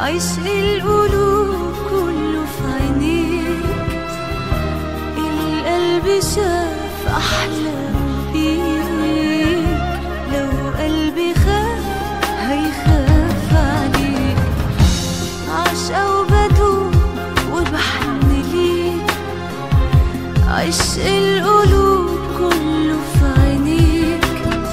عشق القلوب كله في عينيك القلب شاف أحلام بيك لو قلبي خاف هيخاف عليك عشقة وبدوب وبحن ليك عشق القلوب كله في عينيك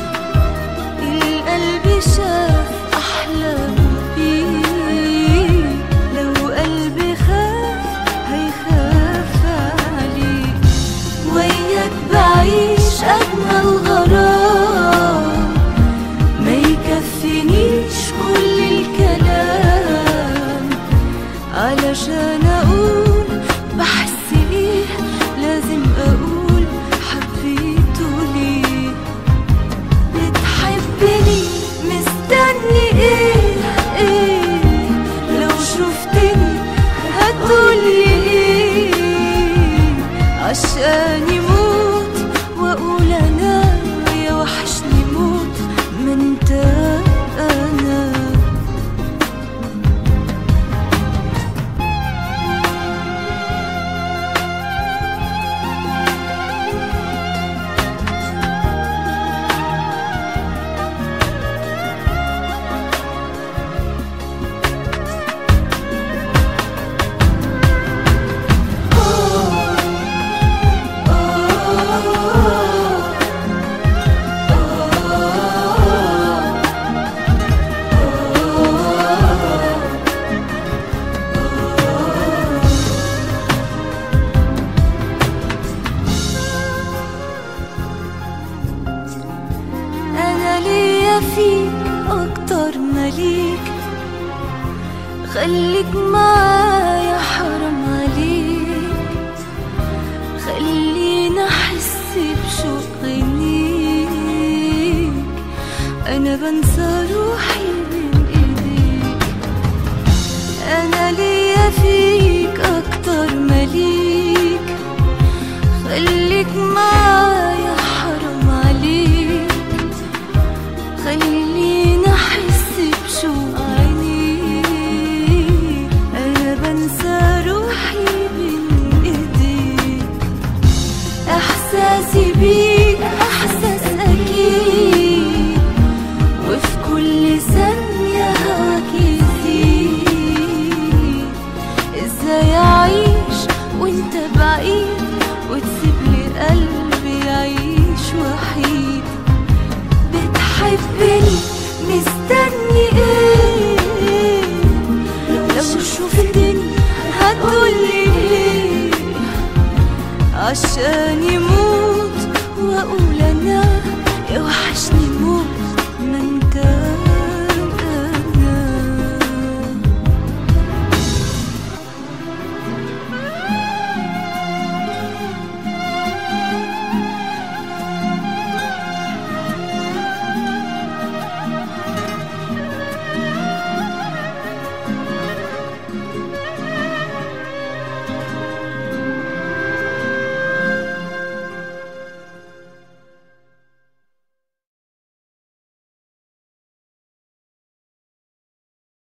القلب شاف أحلام بيك لو قلبي خاف هيخاف عليك وياك بعيش أجمل غرام ما يكفينيش كل الكلام علشان أقول بحس إيه لازم أقول حبيته ليه بتحبني مستني ايه ايه لو شفتني هتقولي ايه عشاني موت واقول انا يا وحشني موت ما انت انا انا ليا فيك اكتر ما ليك خليك معايا حرام عليك خلينا احس بشوق عينيك انا بنسى روحي بين ايديك انا ليا فيك اكتر ما ليك خليك معايا حرام عليك خلينا احس بشوق عينيك انا بنسى روحي بين ايديك احساسي بيك احساس اكيد وفي كل ثانية هواك يزيد ازاي اعيش وانت بعيد وتسيب لي قلبي يعيش وحيد بتحبني مستني ايه لو شفتني هتقولي ايه عشان